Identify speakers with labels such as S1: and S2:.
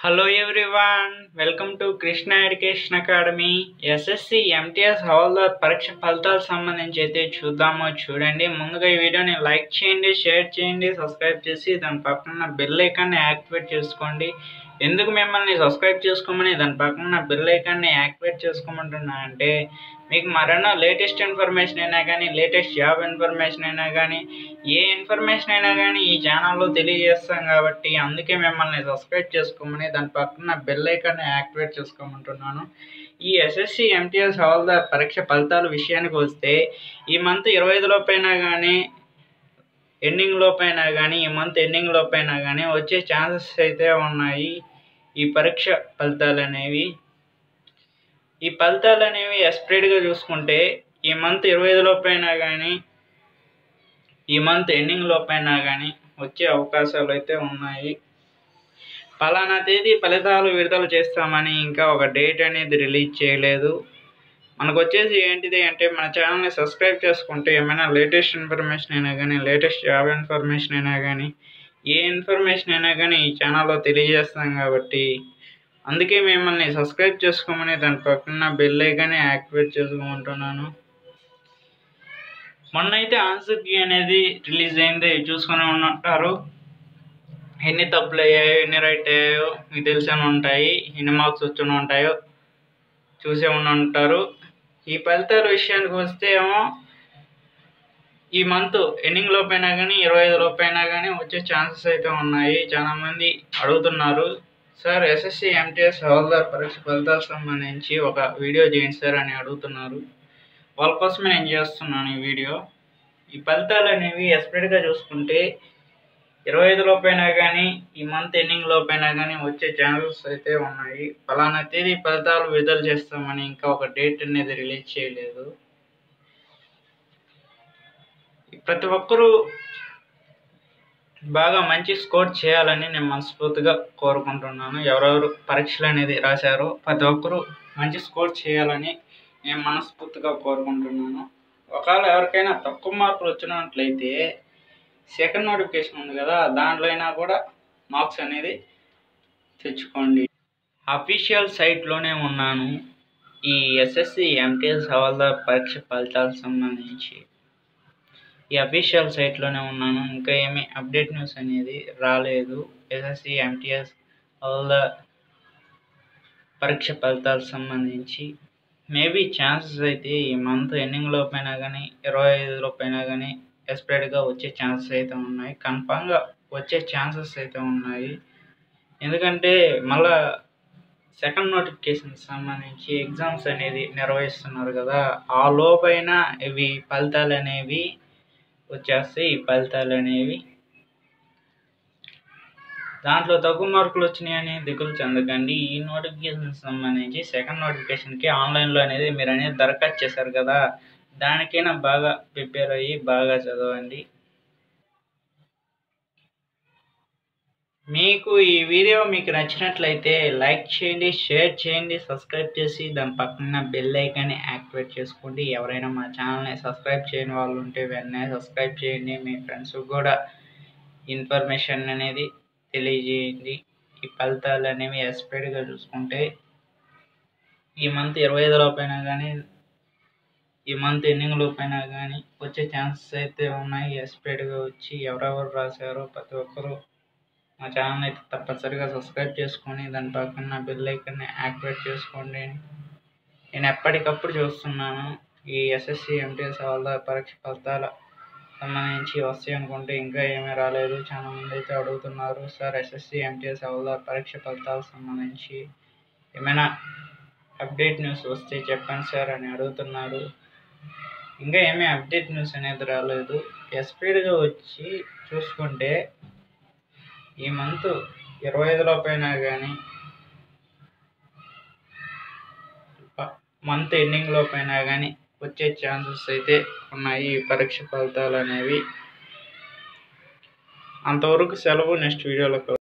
S1: hello everyone welcome to Krishna education academy SSC MTS Havaldar పరీక్ష ఫలితాలకు సంబంధించి అయితే చూద్దామో చూడండి ముందుగా ఈ వీడియోని లైక్ చేయండి షేర్ చేయండి సబ్స్క్రైబ్ చేసి దాని పక్కన బెల్ ఐకాన్ని యాక్టివేట్ చేసుకోండి ఎందుకు మిమ్మల్ని సబ్స్క్రైబ్ చేసుకోమని దాని పక్కన బెల్ ఐకాన్ని యాక్టివేట్ చేసుకోమంటున్నా అంటే మీకు మరెన్నో లేటెస్ట్ ఇన్ఫర్మేషన్ అయినా కానీ లేటెస్ట్ జాబ్ ఇన్ఫర్మేషన్ అయినా కానీ ఏ ఇన్ఫర్మేషన్ అయినా కానీ ఈ ఛానల్లో తెలియజేస్తాం కాబట్టి అందుకే మిమ్మల్ని సబ్స్క్రైబ్ చేసుకోమని దాని పక్కన బెల్ ఐకాన్ని యాక్టివేట్ చేసుకోమంటున్నాను ఈ ఎస్ఎస్సి ఎంటీఎస్ హవాల్దార్ పరీక్ష ఫలితాల విషయానికి వస్తే ఈ మంత్ ఇరవై ఐదు లోపైనా కానీ ఎండింగ్ లోపైనా కానీ ఈ మంత్ ఎండింగ్ లోపైనా కానీ వచ్చే ఛాన్సెస్ అయితే ఉన్నాయి ఈ పరీక్ష ఫలితాలు అనేవి ఈ ఫలితాలు అనేవి ఎస్ప్రెడ్గా చూసుకుంటే ఈ మంత్ ఇరవై ఐదు లోపైనా కానీ ఈ మంత్ ఎండింగ్ లోపైనా కానీ వచ్చే అవకాశాలు అయితే ఉన్నాయి పలానా తేదీ ఫలితాలు విడుదల చేస్తామని ఇంకా ఒక డేట్ అనేది రిలీజ్ చేయలేదు మనకు వచ్చేసి ఏంటిది అంటే మన ఛానల్ని సబ్స్క్రైబ్ చేసుకుంటే ఏమైనా లేటెస్ట్ ఇన్ఫర్మేషన్ అయినా కానీ లేటెస్ట్ జాబ్ ఇన్ఫర్మేషన్ అయినా కానీ ఏ ఇన్ఫర్మేషన్ అయినా కానీ ఈ ఛానల్లో తెలియజేస్తాం కాబట్టి అందుకే మిమ్మల్ని సబ్స్క్రైబ్ చేసుకోమని దాని పక్కన బెల్ ఐకాన్ని యాక్టివేట్ చేసుకోమంటున్నాను మొన్న అయితే ఆన్సర్ కీ అనేది రిలీజ్ అయింది చూసుకొని ఉంటారు ఎన్ని తప్పులు అయ్యాయో ఎన్ని రైట్ అయ్యాయో మీకు తెలిసే ఉంటాయి ఎన్ని మార్క్స్ వచ్చి ఉంటాయో చూసే ఉండి ఉంటారు ఈ ఫలితాల విషయానికి వస్తే ఏమో ఈ మంత్ ఎండింగ్ లోపైనా కానీ ఇరవై ఐదు లోపైనా కానీ వచ్చే ఛాన్సెస్ అయితే ఉన్నాయి చాలా మంది అడుగుతున్నారు సార్ ఎస్ఎస్సి ఎంటీఎస్ హవాల్దార్ పరీక్ష ఫలితాలకు సంబంధించి ఒక వీడియో చేయండి సార్ అని అడుగుతున్నారు వాళ్ళ కోసమే నేను చేస్తున్నాను ఈ వీడియో ఈ ఫలితాలు అనేవి ఎస్పెక్ట్గా చూసుకుంటే ఇరవై ఐదు లోపైనా కానీ ఈ మంత్ ఎండింగ్ లోపైనా కానీ వచ్చే ఛాన్సెస్ అయితే ఉన్నాయి ఫలానా తేదీ ఫలితాలు విడుదల చేస్తామని ఇంకా ఒక డేట్ అనేది రిలీజ్ చేయలేదు ప్రతి ఒక్కరూ బాగా మంచి స్కోర్ చేయాలని నేను మనస్ఫూర్తిగా కోరుకుంటున్నాను ఎవరెవరు పరీక్షలు అనేది రాశారో ప్రతి ఒక్కరూ మంచి స్కోర్ చేయాలని నేను మనస్ఫూర్తిగా కోరుకుంటున్నాను ఒకవేళ ఎవరికైనా తక్కువ మార్కులు వచ్చినట్లయితే సెకండ్ నోటిఫికేషన్ ఉంది కదా దాంట్లో అయినా కూడా మార్క్స్ అనేది తెచ్చుకోండి అఫీషియల్ సైట్లోనే ఉన్నాను ఈ ఎస్ఎస్సి ఎంటీఎస్ హవాల్దార్ పరీక్ష ఫలితాలకు సంబంధించి ఈ అఫీషియల్ సైట్లోనే ఉన్నాను ఇంకా ఏమీ అప్డేట్ న్యూస్ అనేది రాలేదు ఎస్ఎస్సి ఎంటీఎస్ హవాల్దార్ పరీక్ష ఫలితాలకు సంబంధించి మేబీ ఛాన్సెస్ అయితే ఈ మంత్ ఎండింగ్ లోపైనా కానీ ఇరవై ఐదు లోపైనా కానీ ఎస్ప్రెడ్గా వచ్చే ఛాన్సెస్ అయితే ఉన్నాయి కన్ఫామ్గా వచ్చే ఛాన్సెస్ అయితే ఉన్నాయి ఎందుకంటే మళ్ళా సెకండ్ నోటిఫికేషన్ సంబంధించి ఎగ్జామ్స్ అనేది నిర్వహిస్తున్నారు కదా ఆ లోపైన ఇవి ఫలితాలు అనేవి వచ్చేస్తాయి ఈ ఫలితాలు అనేవి దాంట్లో తక్కువ మార్కులు వచ్చినాయని దిగులు చెందకండి ఈ నోటిఫికేషన్ సంబంధించి సెకండ్ నోటిఫికేషన్కి ఆన్లైన్లో అనేది మీరు అనేది దరఖాస్తు చేశారు కదా దానికైనా బాగా ప్రిపేర్ అయ్యి బాగా చదవండి మీకు ఈ వీడియో మీకు నచ్చినట్లయితే లైక్ చేయండి షేర్ చేయండి సబ్స్క్రైబ్ చేసి దాని పక్కన బెల్ ఐకాన్ని యాక్టివేట్ చేసుకోండి ఎవరైనా మా ఛానల్ని సబ్స్క్రైబ్ చేయని వాళ్ళు ఉంటే వెంటనే సబ్స్క్రైబ్ చేయండి మీ ఫ్రెండ్స్ కూడా ఇన్ఫర్మేషన్ అనేది తెలియజేయండి ఈ ఫలితాలు అనేవి ఎస్పెక్ట్గా చూసుకుంటే ఈ మంత్ ఇరవై ఐదు లోపైనా కానీ ఈ మంత్ ఎండింగ్ లోపైనా కానీ వచ్చే ఛాన్సెస్ అయితే ఉన్నాయి ఎస్పెక్ట్గా వచ్చి ఎవరెవరు రాశారో ప్రతి ఒక్కరూ మా ఛానల్ అయితే తప్పనిసరిగా సబ్స్క్రైబ్ చేసుకొని దాని పక్కన బెల్ ఐకన్ని యాక్టివేట్ చేసుకోండి నేను ఎప్పటికప్పుడు చూస్తున్నాను ఈ ఎస్ఎస్సి ఎంటీఎస్ వాళ్ళ పరీక్ష ఫలితాల సంబంధించి వస్తాయి అనుకుంటే ఇంకా ఏమీ రాలేదు చాలా మంది అయితే అడుగుతున్నారు సార్ ఎస్ఎస్సి ఎంటీఎస్ హవాల్దార్ పరీక్ష ఫలితాలకు సంబంధించి ఏమైనా అప్డేట్ న్యూస్ వస్తే చెప్పండి సార్ అని అడుగుతున్నారు ఇంకా ఏమీ అప్డేట్ న్యూస్ అనేది రాలేదు ఎస్పీడ్గా వచ్చి చూసుకుంటే ఈ మంత్ ఇరవై ఐదు లోపైనా కానీ మంత్ ఎండింగ్ లోపైనా కానీ వచ్చే ఛాన్సెస్ అయితే ఉన్నాయి ఈ పరీక్ష ఫలితాలు అనేవి అంతవరకు సెలవు నెక్స్ట్ వీడియోలో